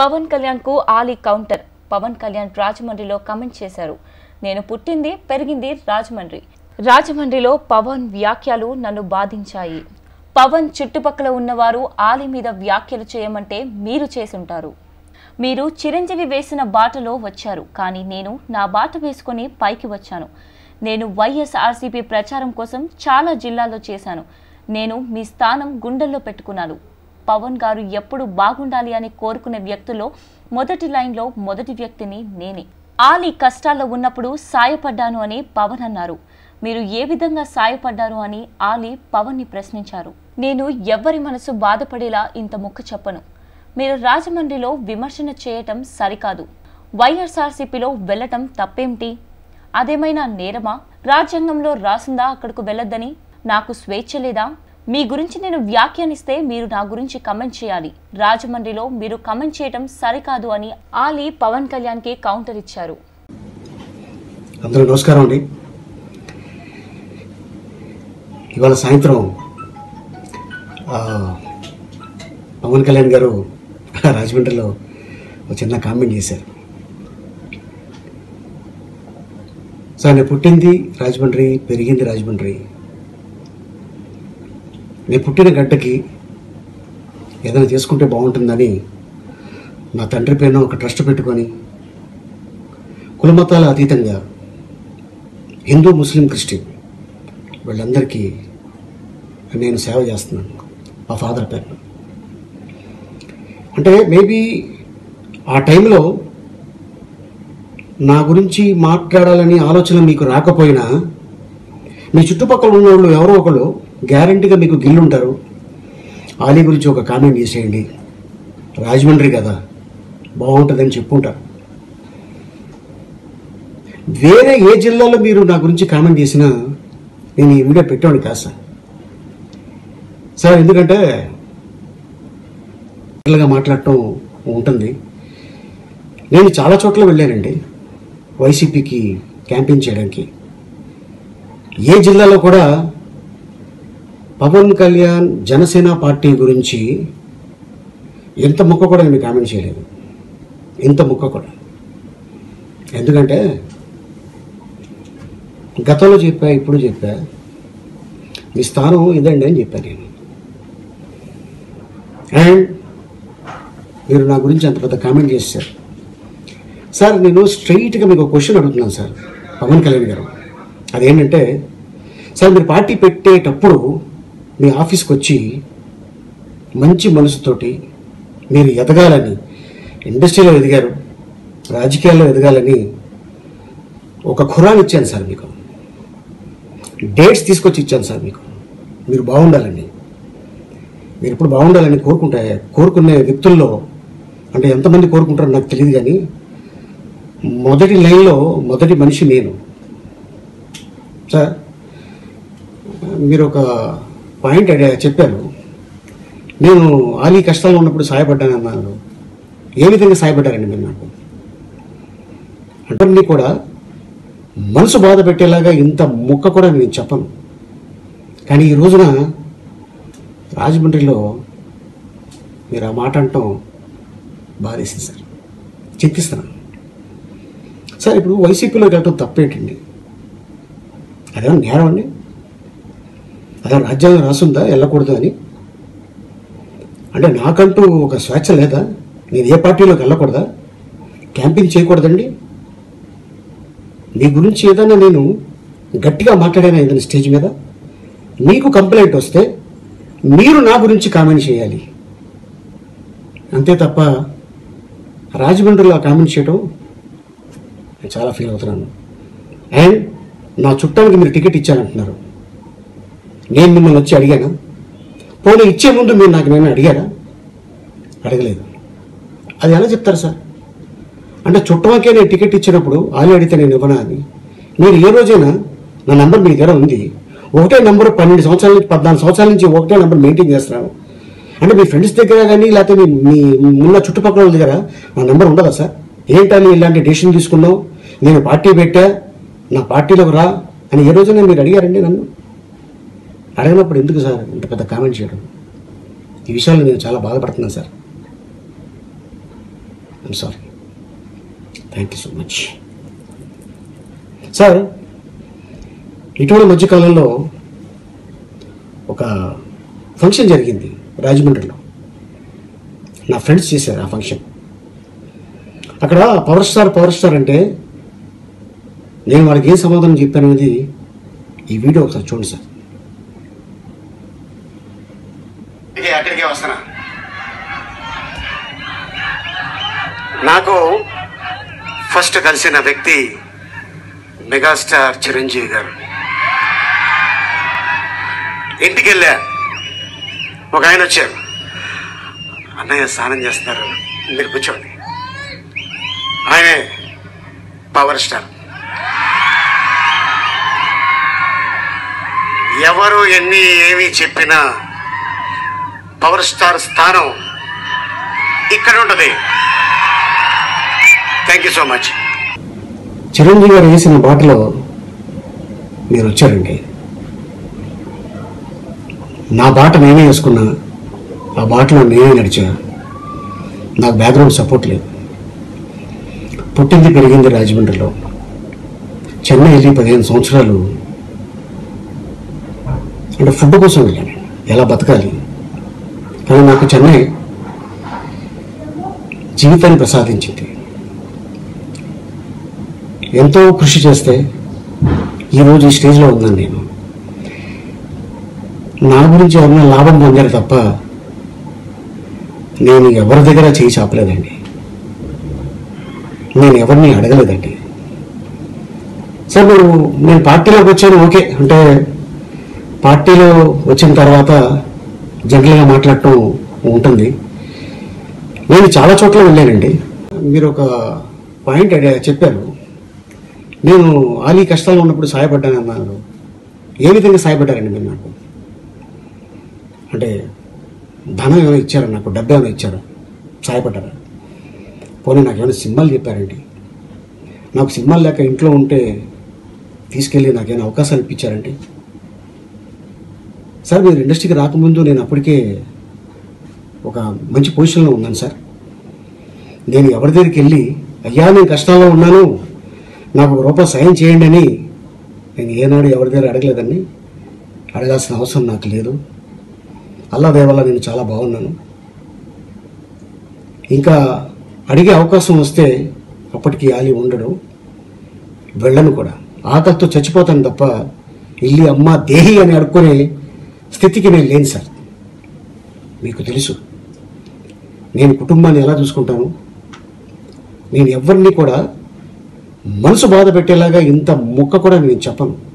పవన్ కళ్యాణ్ కు ఆలీ కౌంటర్ పవన్ కళ్యాణ్ రాజమండ్రిలో కమెంట్ చేశారు నేను పుట్టింది పెరిగింది రాజమండ్రి రాజమండ్రిలో పవన్ వ్యాఖ్యలు నన్ను బాధించాయి పవన్ చుట్టుపక్కల ఉన్నవారు ఆలీ మీద వ్యాఖ్యలు చేయమంటే మీరు చేసుంటారు మీరు చిరంజీవి వేసిన బాటలో వచ్చారు కానీ నేను నా బాట వేసుకొని పైకి వచ్చాను నేను వైఎస్ఆర్సీపీ ప్రచారం కోసం చాలా జిల్లాల్లో చేశాను నేను మీ స్థానం గుండెల్లో పెట్టుకున్నాను పవన్ గారు ఎప్పుడు బాగుండాలి అని కోరుకునే వ్యక్తుల్లో మొదటి లైన్లో మొదటి వ్యక్తిని నేనే ఆలీ కష్టాల్లో ఉన్నప్పుడు సాయపడ్డాను అని పవన్ అన్నారు మీరు ఏ విధంగా సాయపడ్డారు అని ఆలీ పవన్ని ప్రశ్నించారు నేను ఎవ్వరి మనసు బాధపడేలా ఇంత ముక్క చెప్పను మీరు రాజమండ్రిలో విమర్శన చేయటం సరికాదు వైఎస్ఆర్సీపీలో వెళ్ళటం తప్పేమిటి అదేమైనా నేరమా రాజ్యాంగంలో రాసిందా అక్కడకు వెళ్ళొద్దని నాకు స్వేచ్ఛ లేదా మీ గురించి నేను వ్యాఖ్యానిస్తే మీరు నా గురించి కమెంట్ చేయాలి రాజమండ్రిలో మీరు కమెంట్ చేయటం సరికాదు అని ఆలీ పవన్ కళ్యాణ్కి కౌంటర్ ఇచ్చారు అందరూ నమస్కారం అండి ఇవాళ సాయంత్రం ఆ, పవన్ కళ్యాణ్ గారు రాజమండ్రిలో ఒక చిన్న కామెంట్ చేశారు సార్ నేను పుట్టింది రాజమండ్రి పెరిగింది రాజమండ్రి నేను పుట్టిన గడ్డకి ఏదైనా చేసుకుంటే బాగుంటుందని నా తండ్రి పైన ఒక ట్రస్ట్ పెట్టుకొని కులమతాల అతీతంగా హిందూ ముస్లిం క్రిస్టియన్ వీళ్ళందరికీ నేను సేవ చేస్తున్నాను మా ఫాదర్ పేరు అంటే మేబీ ఆ టైంలో నా గురించి మాట్లాడాలని ఆలోచన మీకు రాకపోయినా మీ చుట్టుపక్కల ఉన్న వాళ్ళు ఎవరో ఒకళ్ళు గ్యారంటీగా మీకు గిల్లుంటారు ఆలీ గురించి ఒక కామెంట్ చేసేయండి రాజమండ్రి కదా బాగుంటుందని చెప్పుంటారు వేరే ఏ జిల్లాలో మీరు నా గురించి కామెంట్ చేసినా నేను ఈ వీడియో పెట్టాను కాదు సార్ సార్ ఎందుకంటే గా మాట్లాడటం ఉంటుంది నేను చాలా చోట్ల వెళ్ళానండి వైసీపీకి క్యాంపెయిన్ చేయడానికి ఏ జిల్లాలో కూడా పవన్ కళ్యాణ్ జనసేన పార్టీ గురించి ఎంత ముక్క కూడా నేను కామెంట్ చేయలేదు ఇంత ముక్క కూడా ఎందుకంటే గతంలో చెప్పా ఇప్పుడు చెప్పా మీ స్థానం ఇదండి అని చెప్పాను నేను అండ్ మీరు నా గురించి అంత పెద్ద కామెంట్ చేశారు సార్ నేను స్ట్రైట్గా మీకు ఒక క్వశ్చన్ అడుగుతున్నాను సార్ పవన్ కళ్యాణ్ గారు అదేంటంటే సార్ మీరు పార్టీ పెట్టేటప్పుడు మీ ఆఫీస్కి వచ్చి మంచి మనసుతోటి మీరు ఎదగాలని ఇండస్ట్రీలో ఎదిగారు రాజకీయాల్లో ఎదగాలని ఒక ఖురాన్ ఇచ్చాను సార్ మీకు డేట్స్ తీసుకొచ్చి ఇచ్చాను సార్ మీకు మీరు బాగుండాలండి మీరు ఇప్పుడు బాగుండాలని కోరుకుంటే కోరుకునే వ్యక్తుల్లో అంటే ఎంతమంది కోరుకుంటారో నాకు తెలియదు కానీ మొదటి లైన్లో మొదటి మనిషి నేను సార్ మీరు ఒక పాయింట్ అడిగా- చెప్పారు నేను ఆలీ కష్టాల్లో ఉన్నప్పుడు సహాయపడ్డాను అన్నారు ఏ విధంగా సహాయపడ్డారండి మీరు నాకు అంటే కూడా మనసు బాధ పెట్టేలాగా ఇంత ముక్క కూడా నేను చెప్పను కానీ ఈ రోజున రాజమండ్రిలో మీరు ఆ మాట అంటాం బాధేసింది సార్ చింతిస్తున్నాను సార్ ఇప్పుడు వైసీపీలో వెళ్ళటం తప్పేంటండి అదేమన్నా నేరం అండి అదే రాజ్యాంగం రాసుందా వెళ్ళకూడదు అని అంటే నాకంటూ ఒక స్వేచ్ఛ లేదా నేను ఏ పార్టీలోకి వెళ్ళకూడదా క్యాంపింగ్ చేయకూడదండి మీ గురించి ఏదైనా నేను గట్టిగా మాట్లాడాను ఏదైనా స్టేజ్ మీద మీకు కంప్లైంట్ వస్తే మీరు నా గురించి కామెంట్ చేయాలి అంతే తప్ప రాజమండ్రిలో కామెంట్ చేయడం నేను చాలా ఫీల్ అవుతున్నాను అండ్ నా చుట్టానికి మీరు టికెట్ ఇచ్చారంటున్నారు నేను మిమ్మల్ని వచ్చి అడిగానా పోనీ ఇచ్చే ముందు మీరు నాకు నేను అడిగారా అడగలేదు అది ఎలా చెప్తారు సార్ అంటే చుట్టమకే నేను టికెట్ ఇచ్చినప్పుడు ఆలి అడిగితే నేను ఇవ్వనా అని మీరు ఏ రోజైనా నా నంబర్ మీ దగ్గర ఉంది ఒకటే నంబర్ పన్నెండు సంవత్సరాల నుంచి పద్నాలుగు సంవత్సరాల నుంచి ఒకటే నంబర్ మెయింటైన్ చేస్తున్నాను అంటే మీ ఫ్రెండ్స్ దగ్గర కానీ లేకపోతే మీ మీ ఉన్న చుట్టుపక్కల వాళ్ళ దగ్గర నా నంబర్ ఉండదా సార్ ఏంటని ఇలాంటి డెసిషన్ తీసుకున్నావు నేను పార్టీ పెట్టా నా పార్టీలోకి రా అని ఏ రోజైనా మీరు అడిగారండి నన్ను అడిగినప్పుడు ఎందుకు సార్ ఇంత పెద్ద కామెంట్ చేయడం ఈ విషయాల్లో నేను చాలా బాధపడుతున్నాను sir I'm sorry thank you so much sir ఇటీవల మధ్యకాలంలో ఒక ఫంక్షన్ జరిగింది రాజమండ్రిలో నా ఫ్రెండ్స్ చేశారు ఆ ఫంక్షన్ అక్కడ పవర్ స్టార్ పవర్ స్టార్ అంటే నేను వాళ్ళకి ఏం సమాధానం చెప్పాను అనేది ఈ వీడియో ఒకసారి చూడండి సార్ అక్కడికే వస్తున్నా నాకు ఫస్ట్ కలిసిన వ్యక్తి మెగాస్టార్ చిరంజీవి గారు ఇంటికి వెళ్ళా ఒక ఆయన వచ్చారు అన్నయ్య స్నానం చేస్తున్నారు మీరు కూర్చోండి ఆయనే పవర్ స్టార్ ఎవరు ఎన్ని ఏమి చెప్పినా పవర్ స్టార్ స్థానం ఇక్కడ ఉంటుంది thank you so much Chiranjeevi garu వేసిన బాటలో మీరు వచ్చారండి నా బాట నేనే వేసుకున్నా ఆ బాటలో నేనే నడిచా నాకు బ్యాక్గ్రౌండ్ సపోర్ట్ లేదు పుట్టింది పెరిగింది రాజమండ్రిలో చెన్నై వెళ్ళి పదిహేను సంవత్సరాలు అంటే ఫుడ్ కోసం వెళ్ళాను ఎలా బతకాలి కానీ నాకు చెన్నై జీవితాన్ని ప్రసాదించింది ఎంతో కృషి చేస్తే ఈరోజు ఈ స్టేజ్లో ఉన్నాను నేను నా గురించి ఎవరైనా లాభం పొందారు తప్ప నేను ఎవరి దగ్గర చేయి చాపలేదండి నేను ఎవరిని అడగలేదండి సార్ మీరు నేను పార్టీలోకి వచ్చాను ఓకే అంటే పార్టీలో వచ్చిన తర్వాత జనరల్గా మాట్లాడటం ఉంటుంది నేను చాలా చోట్ల వెళ్ళానండి మీరు ఒక పాయింట్ అడిగా- చెప్పారు నేను ఆలీ కష్టాల్లో ఉన్నప్పుడు సహాయపడ్డాను అన్నారు ఏ విధంగా సహాయపడ్డారండి మీరు నాకు అంటే ధనం ఏమైనా ఇచ్చారా నాకు డబ్బు ఏమైనా ఇచ్చారా సహాయపడ్డారా పోనీ నాకు ఏమైనా సినిమాలు చెప్పారండి నాకు సినిమాలు లేక ఇంట్లో ఉంటే తీసుకెళ్ళి నాకేమైనా అవకాశాలు ఇప్పించారండి సార్ మీరు ఇండస్ట్రీకి రాకముందు నేను అప్పటికే ఒక మంచి పొజిషన్లో ఉన్నాను సార్ నేను ఎవరి దగ్గరికి వెళ్ళి అయ్యా నేను కష్టాల్లో ఉన్నాను నాకు ఒక రూపాయి సాయం చేయండి అని నేను ఏనాడు ఎవరి దగ్గర అడగలేదండి అడగాల్సిన అవసరం నాకు లేదు అల్లా దేవల్ల నేను చాలా బాగున్నాను ఇంకా అడిగే అవకాశం వస్తే అప్పటికి ఆలి ఉండడు వెళ్ళను కూడా ఆకలితో చచ్చిపోతాను తప్ప ఇల్లి అమ్మ దేహి అని అడుక్కునే స్థితికి నేను లేను సార్ మీకు తెలుసు నేను కుటుంబాన్ని ఎలా చూసుకుంటాను నేను ఎవరిని కూడా మనసు బాధ పెట్టేలాగా ఇంత ముక్క కూడా నేను చెప్పను